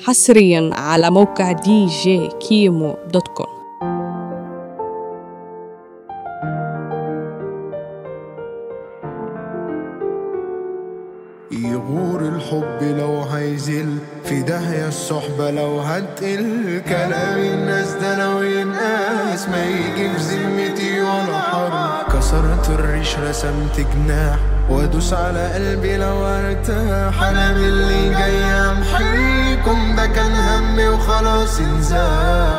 حصريا على موقع دي جي كيمو دوت كوم يغور الحب لو هيزل في داهية الصحبة لو هتقل كلام الناس ده لو ينقاس ما يجي في ذمتي ولا حرب كسرت الريش رسمت جناح وادوس على قلبي لو ارتاح انا من اللي جاي امحيكم ده كان همي وخلاص انزاح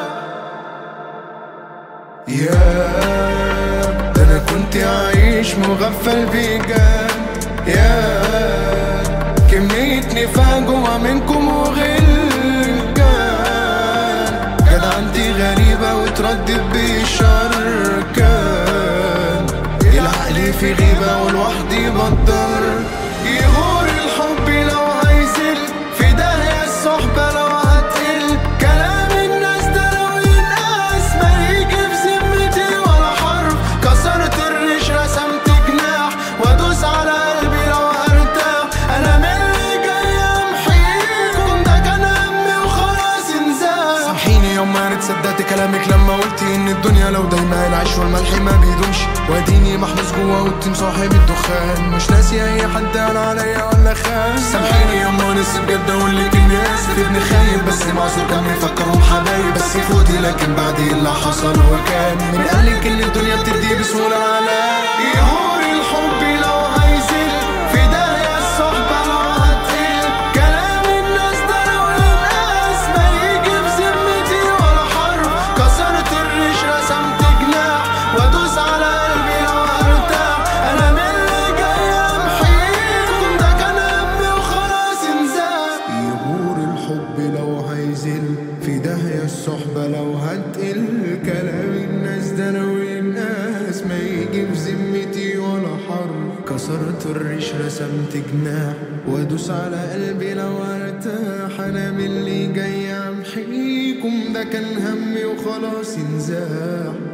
يا ده انا كنت عايش مغفل بجد يا كمية نفاق جوا منكم وغل كان جدعنتي غريبة وتردد بالشر كان العقل في غيبة ولوحدي بقدر يغور الحب لو هيزل في داهية الصحبة لو هتقل كلام الناس ده لو ينقاس ما يجي في ذمتي ولا حرف كسرت الريش رسمت جناح وادوس على قلبي لو ارتاح انا من اللي جاي امحيكم ده كان همي وخلاص انزاح سامحيني يوم ما انا تصدقت كلامك لما قلتي ان الدنيا لو دايما العيش والملح ما بيدومش واديني محبوس جوا اوضتي صاحب الدخان مش ناسي اي حد قال عليا ولا خان سامحيني يوم ما نسي بجد اقول لك اني اسف ابن خايب بس معذور كان مفكرهم حبايب بس فوتي لكن بعد اللي حصل وكان من قال لك ان الدنيا بتدي بسهوله على يهور الحب لو هيزل في داهيه الصحبه لو هتقل كلام الناس ده لو ينقاس ما يجي في ذمتي ولا حرف كسرت الريش رسمت جناح وادوس على قلبي لو ارتاح انا من اللي جاي امحيكم ده كان همي وخلاص انزاح يغور الحب لو هيزل في داهية الصحبة لو هتقل كلام الناس ده لو ينقاس ما يجي في ذمتي ولا حرف كسرت الريش رسمت جناح وادوس على قلبي لو ارتاح انا من اللي جاي امحيكم ده كان همي وخلاص انزاح